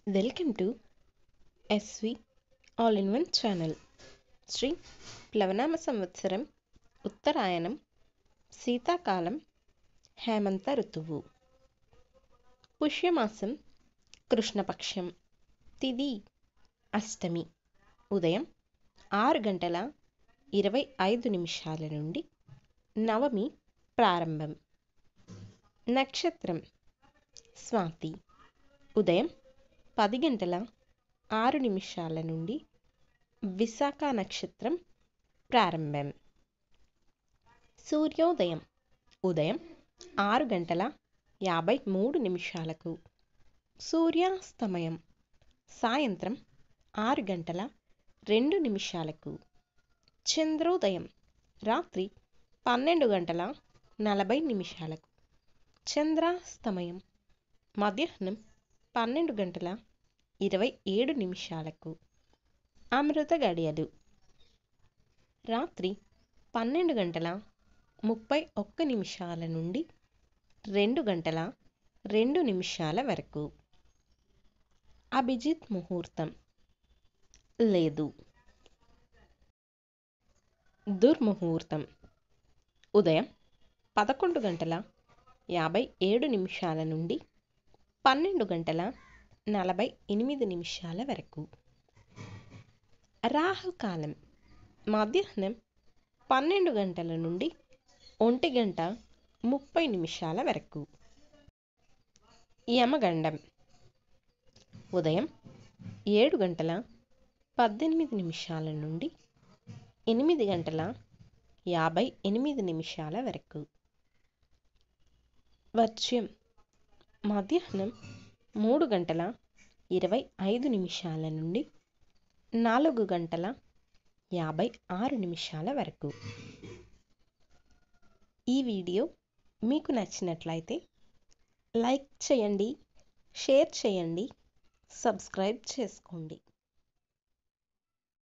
welcome to SV all in one channel Shri ప్లవనామ సంవత్సరం ఉత్తరాయణం శీతాకాలం హేమంత ఋతువు పుష్యమాసం కృష్ణపక్షం తిది అష్టమి ఉదయం ఆరు గంటల ఇరవై ఐదు నిమిషాల నుండి నవమి ప్రారంభం నక్షత్రం స్వాతి ఉదయం పది గంటల ఆరు నిమిషాల నుండి విశాఖ నక్షత్రం ప్రారంభం సూర్యోదయం ఉదయం ఆరు గంటల యాభై మూడు నిమిషాలకు సూర్యాస్తమయం సాయంత్రం ఆరు గంటల రెండు నిమిషాలకు చంద్రోదయం రాత్రి పన్నెండు గంటల నలభై నిమిషాలకు చంద్రాస్తమయం మధ్యాహ్నం పన్నెండు గంటల ఇరవై ఏడు నిమిషాలకు అమృత గడియలు రాత్రి పన్నెండు గంటల ముప్పై ఒక్క నిమిషాల నుండి రెండు గంటల రెండు నిమిషాల వరకు అభిజిత్ ముహూర్తం లేదు దుర్ముహూర్తం ఉదయం పదకొండు గంటల యాభై ఏడు నిమిషాల నుండి పన్నెండు గంటల నలభై ఎనిమిది నిమిషాల వరకు రాహుకాలం మధ్యాహ్నం పన్నెండు గంటల నుండి ఒంటి గంట ముప్పై నిమిషాల వరకు యమగండం ఉదయం ఏడు గంటల పద్దెనిమిది నిమిషాల నుండి ఎనిమిది గంటల యాభై ఎనిమిది నిమిషాల వరకు వర్జ్యం మధ్యాహ్నం మూడు గంటల ఇరవై ఐదు నిమిషాల నుండి నాలుగు గంటల యాభై ఆరు నిమిషాల వరకు ఈ వీడియో మీకు నచ్చినట్లయితే లైక్ చేయండి షేర్ చేయండి సబ్స్క్రైబ్ చేసుకోండి